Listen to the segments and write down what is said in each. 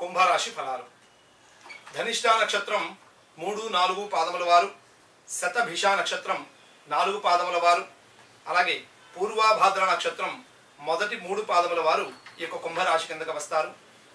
కుంభరాశి ఫలాలు ధనిష్ఠా నక్షత్రం మూడు నాలుగు పాదముల వారు శతభిషా నక్షత్రం నాలుగు పాదముల వారు అలాగే పూర్వాభాద్ర నక్షత్రం మొదటి మూడు పాదముల వారు ఈ యొక్క కుంభరాశి కిందకు వస్తారు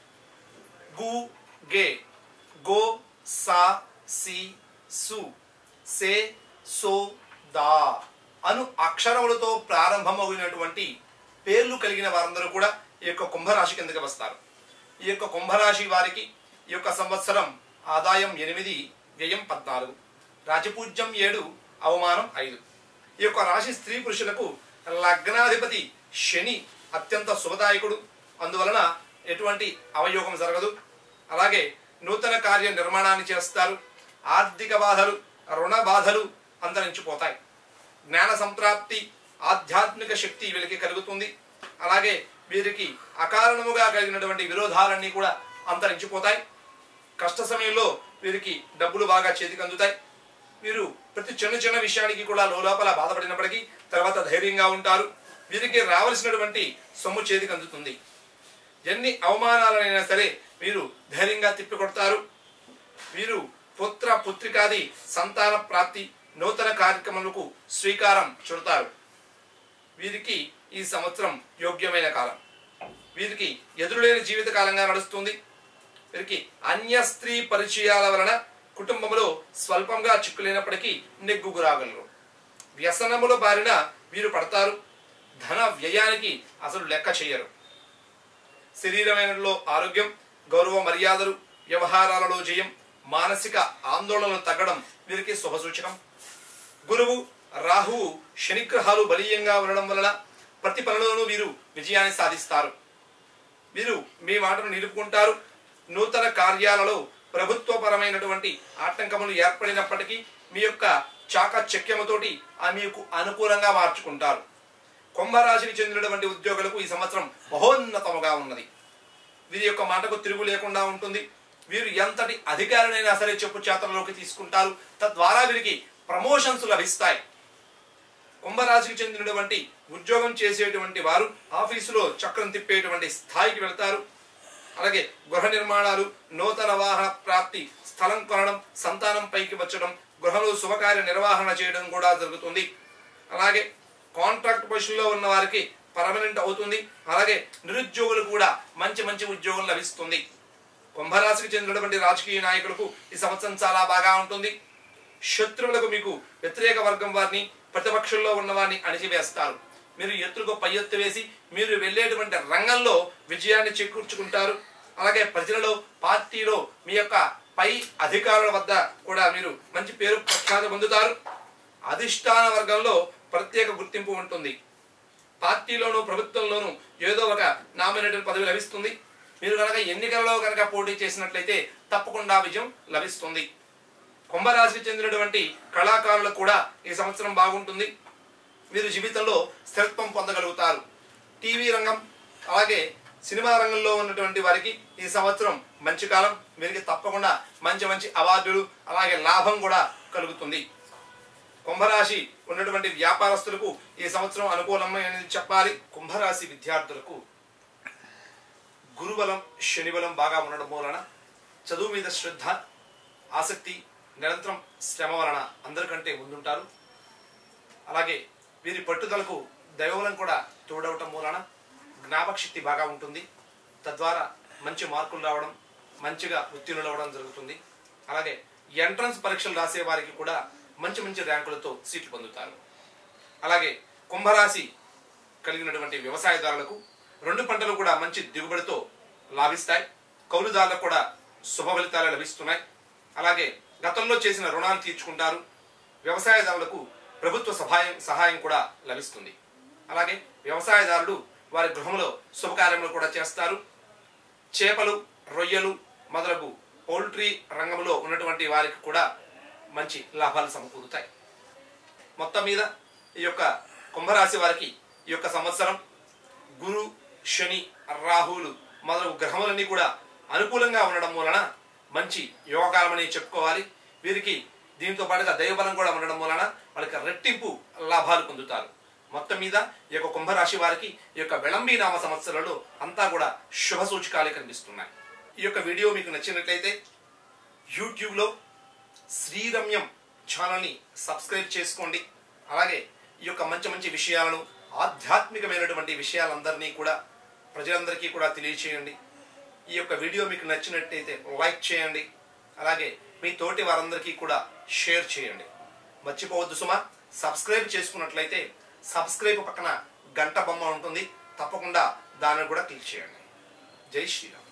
గు గే గో సా సి సు సే సో దా అను అక్షరములతో ప్రారంభమవునటువంటి పేర్లు కలిగిన వారందరూ కూడా ఈ యొక్క కుంభరాశి కిందకి వస్తారు ఈ యొక్క కుంభరాశి వారికి ఈ యొక్క సంవత్సరం ఆదాయం ఎనిమిది వ్యయం పద్నాలుగు రాజపూజ్యం ఏడు అవమానం ఐదు ఈ యొక్క రాశి స్త్రీ పురుషులకు లగ్నాధిపతి శని అత్యంత శుభదాయకుడు అందువలన ఎటువంటి అవయోగం జరగదు అలాగే నూతన కార్య నిర్మాణాన్ని చేస్తారు ఆర్థిక బాధలు రుణ బాధలు అంతరించిపోతాయి జ్ఞాన సంప్రాప్తి ఆధ్యాత్మిక శక్తి వీరికి కలుగుతుంది అలాగే వీరికి అకారణముగా కలిగినటువంటి విరోధాలన్నీ కూడా అంతరించిపోతాయి కష్ట సమయంలో వీరికి డబ్బులు బాగా చేతికి అందుతాయి వీరు ప్రతి చిన్న చిన్న విషయానికి కూడా లోపల బాధపడినప్పటికీ తర్వాత ధైర్యంగా ఉంటారు వీరికి రావలసినటువంటి సొమ్ము చేతికి అందుతుంది ఎన్ని అవమానాలైనా సరే వీరు ధైర్యంగా తిప్పికొడతారు వీరు పుత్ర పుత్రికాది సంతాన ప్రాప్తి నూతన కార్యక్రమాలకు శ్రీకారం చుడతారు వీరికి ఈ సంవత్సరం యోగ్యమైన కాలం వీరికి ఎదురులేని జీవిత కాలంగా నడుస్తుంది వీరికి అన్య స్త్రీ పరిచయాల వలన కుటుంబంలో స్వల్పంగా చిక్కులేనప్పటికీ నెగ్గుకు రాగలరు వ్యసనముల బారిన వీరు పడతారు ధన వ్యయానికి అసలు లెక్క చేయరు శరీరమైనలో ఆరోగ్యం గౌరవ మర్యాదలు వ్యవహారాలలో జయం మానసిక ఆందోళనలు తగ్గడం వీరికి శుభసూచకం గురువు రాహువు శనిగ్రహాలు బలీయంగా ఉండడం వలన ప్రతి పనిలోనూ వీరు విజయాన్ని సాధిస్తారు వీరు మీ మాటను నిలుపుకుంటారు నూతన కార్యాలలో ప్రభుత్వపరమైనటువంటి ఆటంకములు ఏర్పడినప్పటికీ మీ యొక్క చాకచక్యముతోటి ఆ మీకు అనుకూలంగా మార్చుకుంటారు కుంభరాశికి చెందినటువంటి ఉద్యోగులకు ఈ సంవత్సరం మహోన్నతముగా ఉన్నది వీరి యొక్క మాటకు తిరుగు లేకుండా ఉంటుంది వీరు ఎంతటి అధికారులైనా సరే చెప్పు చేతలలోకి తీసుకుంటారు తద్వారా వీరికి ప్రమోషన్స్ లభిస్తాయి కుంభరాశికి చెందినటువంటి ఉద్యోగం చేసేటువంటి వారు ఆఫీసులో చక్రం తిప్పేటువంటి స్థాయికి వెళ్తారు అలాగే గృహ నిర్మాణాలు నూతన వాహన ప్రాప్తి స్థలం కొనడం సంతానం పైకి వచ్చడం గృహంలో శుభకార్య నిర్వహణ చేయడం కూడా జరుగుతుంది అలాగే కాంట్రాక్ట్ పొజిషన్లో ఉన్న వారికి పర్మనెంట్ అవుతుంది అలాగే నిరుద్యోగులు కూడా మంచి మంచి ఉద్యోగం లభిస్తుంది కుంభరాశికి చెందినటువంటి రాజకీయ నాయకులకు ఈ సంవత్సరం చాలా బాగా ఉంటుంది శత్రువులకు మీకు వ్యతిరేక వర్గం వారిని ప్రతిపక్షంలో ఉన్న వారిని అణిచివేస్తారు మీరు ఎత్తులకు పై ఎత్తు వేసి మీరు వెళ్ళేటువంటి రంగంలో విజయాన్ని చేకూర్చుకుంటారు అలాగే ప్రజలలో పార్టీలో మీ యొక్క పై అధికారుల వద్ద కూడా మీరు మంచి పేరు ప్రఖ్యాతి పొందుతారు అధిష్టాన వర్గంలో ప్రత్యేక గుర్తింపు ఉంటుంది పార్టీలోనూ ప్రభుత్వంలోనూ ఏదో ఒక నామినేటెడ్ పదవి లభిస్తుంది మీరు కనుక ఎన్నికలలో కనుక పోటీ చేసినట్లయితే తప్పకుండా విజయం లభిస్తుంది కుంభరాశికి చెందినటువంటి కళాకారులకు కూడా ఈ సంవత్సరం బాగుంటుంది మీరు జీవితంలో స్థిరత్వం పొందగలుగుతారు టీవీ రంగం అలాగే సినిమా రంగంలో ఉన్నటువంటి వారికి ఈ సంవత్సరం మంచి కాలం వీరికి తప్పకుండా మంచి మంచి అవార్డులు అలాగే లాభం కూడా కలుగుతుంది కుంభరాశి ఉన్నటువంటి వ్యాపారస్తులకు ఈ సంవత్సరం అనుకూలమైనది చెప్పాలి కుంభరాశి విద్యార్థులకు గురుబలం శనిబలం బాగా ఉండడం వలన చదువు మీద శ్రద్ధ ఆసక్తి నిరంతరం శ్రమ వలన అందరికంటే ముందుంటారు అలాగే వీరి పట్టుదలకు దైవబలం కూడా తోడవటం వలన జ్ఞాపకశక్తి బాగా ఉంటుంది తద్వారా మంచి మార్కులు రావడం మంచిగా ఉత్తీర్ణులు అవ్వడం జరుగుతుంది అలాగే ఎంట్రన్స్ పరీక్షలు రాసే వారికి కూడా మంచి మంచి ర్యాంకులతో సీట్లు పొందుతారు అలాగే కుంభరాశి కలిగినటువంటి వ్యవసాయదారులకు రెండు పంటలు కూడా మంచి దిగుబడితో లాభిస్తాయి కౌలుదారులకు కూడా శుభ ఫలితాలు లభిస్తున్నాయి అలాగే గతంలో చేసిన రుణాలు తీర్చుకుంటారు వ్యవసాయదారులకు ప్రభుత్వ సహాయం సహాయం కూడా లభిస్తుంది అలాగే వ్యవసాయదారులు వారి గృహంలో శుభకార్యములు కూడా చేస్తారు చేపలు రొయ్యలు మొదలగు పౌల్ట్రీ రంగంలో ఉన్నటువంటి వారికి కూడా మంచి లాభాలు సమకూరుతాయి మొత్తం మీద ఈ యొక్క కుంభరాశి వారికి ఈ యొక్క సంవత్సరం గురు శని రాహువులు మొదలగు గ్రహములన్నీ కూడా అనుకూలంగా ఉండడం వలన మంచి యోగకాలమని చెప్పుకోవాలి వీరికి దీంతో పాటుగా దైవబలం కూడా ఉండడం వలన వాళ్ళకి రెట్టింపు లాభాలు పొందుతారు మొత్తం మీద ఈ యొక్క కుంభరాశి వారికి ఈ యొక్క విళంబీ నామ సంవత్సరంలో అంతా కూడా శుభ సూచకాలే కనిపిస్తున్నాయి ఈ యొక్క వీడియో మీకు నచ్చినట్లయితే యూట్యూబ్లో శ్రీరమ్యం ఛానల్ని సబ్స్క్రైబ్ చేసుకోండి అలాగే ఈ యొక్క మంచి మంచి విషయాలను ఆధ్యాత్మికమైనటువంటి విషయాలందరినీ కూడా ప్రజలందరికీ కూడా తెలియచేయండి ఈ యొక్క వీడియో మీకు నచ్చినట్టయితే లైక్ చేయండి అలాగే మీ తోటి వారందరికీ కూడా షేర్ చేయండి మర్చిపోవద్దు సుమా సబ్స్క్రైబ్ చేసుకున్నట్లయితే సబ్స్క్రైబ్ పక్కన గంట బొమ్మ ఉంటుంది తప్పకుండా దాన్ని కూడా క్లిక్ చేయండి జై శ్రీరామ్